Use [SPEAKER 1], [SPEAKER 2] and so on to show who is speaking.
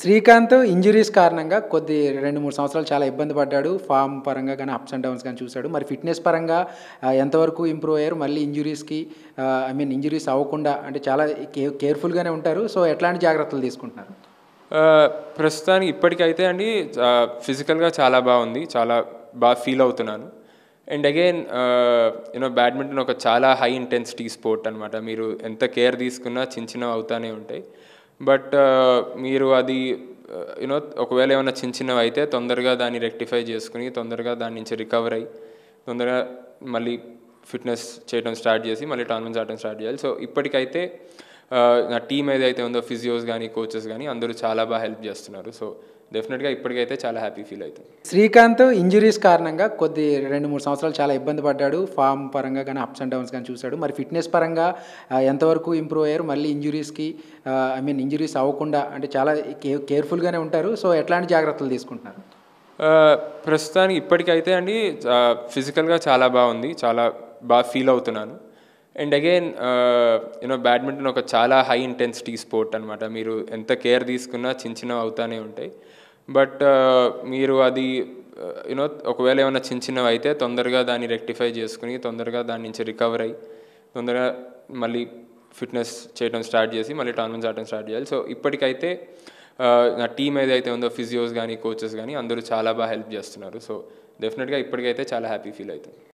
[SPEAKER 1] Srikanth injuries కారణంగా కొద్ది రెండు మూడు సంవత్సరాలు చాలా ఇబ్బంది పడ్డాడు ఫామ్ పరంగా కానీ అప్స్ అండ్ డౌన్స్ కానీ చూశాడు మరి ఫిట్నెస్ పరంగా ఆ, ఎంతవరకు ఇంప్రూవ్ అయ్యారు మళ్ళీ ఇంజురీస్కి ఐ మీన్ ఇంజురీస్ అవ్వకుండా అంటే చాలా కేర్ కేర్ఫుల్గానే ఉంటారు సో ఎట్లాంటి జాగ్రత్తలు తీసుకుంటున్నారు
[SPEAKER 2] ఆ, ప్రస్తుతానికి ఇప్పటికైతే అండి ఫిజికల్గా చాలా బాగుంది చాలా బాగా ఫీల్ అవుతున్నాను అండ్ అగైన్ యూనో బ్యాడ్మింటన్ ఒక చాలా హై ఇంటెన్సిటీ స్పోర్ట్ అనమాట మీరు ఎంత కేర్ తీసుకున్నా చిన్న చిన్నవి అవుతానే ఉంటాయి బట్ మీరు అది యూనో ఒకవేళ ఏమైనా చిన్న చిన్నవి అయితే తొందరగా దాన్ని రెక్టిఫై చేసుకుని తొందరగా దాని నుంచి రికవర్ అయ్యి తొందరగా మళ్ళీ ఫిట్నెస్ చేయడం స్టార్ట్ చేసి మళ్ళీ టోర్నమెంట్స్ ఆడటం స్టార్ట్ చేయాలి సో ఇప్పటికైతే ఆ, నా టీం ఏదైతే ఉందో ఫిజియోస్ కానీ కోచెస్ కానీ అందరూ చాలా బాగా హెల్ప్ చేస్తున్నారు సో డెఫినెట్గా ఇప్పటికైతే చాలా హ్యాపీ ఫీల్ అవుతుంది
[SPEAKER 1] శ్రీకాంత్ ఇంజురీస్ కారణంగా కొద్ది రెండు మూడు సంవత్సరాలు చాలా ఇబ్బంది పడ్డాడు ఫామ్ పరంగా కానీ అప్స్ అండ్ డౌన్స్ కానీ చూశాడు మరి ఫిట్నెస్ పరంగా ఆ, ఎంతవరకు ఇంప్రూవ్ అయ్యారు మళ్ళీ ఇంజురీస్కి ఐ మీన్ ఇంజురీస్ అవ్వకుండా అంటే చాలా కేర్ కేర్ఫుల్గానే ఉంటారు సో ఎట్లాంటి జాగ్రత్తలు తీసుకుంటున్నారు
[SPEAKER 2] ఆ, ప్రస్తుతానికి ఇప్పటికైతే అండి ఫిజికల్గా చాలా బాగుంది చాలా బాగా ఫీల్ అవుతున్నాను అండ్ అగైన్ యూనో బ్యాడ్మింటన్ ఒక చాలా హై ఇంటెన్సిటీ స్పోర్ట్ అనమాట మీరు ఎంత కేర్ తీసుకున్నా చిన్న చిన్నవి అవుతానే ఉంటాయి బట్ మీరు అది యూనో ఒకవేళ ఏమైనా చిన్న చిన్నవి అయితే తొందరగా దాన్ని రెక్టిఫై చేసుకుని తొందరగా దాని నుంచి రికవర్ అయ్యి తొందరగా మళ్ళీ ఫిట్నెస్ చేయడం స్టార్ట్ చేసి మళ్ళీ టోర్నమెంట్స్ ఆడటం స్టార్ట్ చేయాలి సో ఇప్పటికైతే ఆ, నా టీం ఏదైతే ఉందో ఫిజియోస్ కానీ కోచెస్ కానీ అందరూ చాలా బాగా హెల్ప్ చేస్తున్నారు సో డెఫినెట్గా ఇప్పటికైతే చాలా హ్యాపీ ఫీల్ అవుతుంది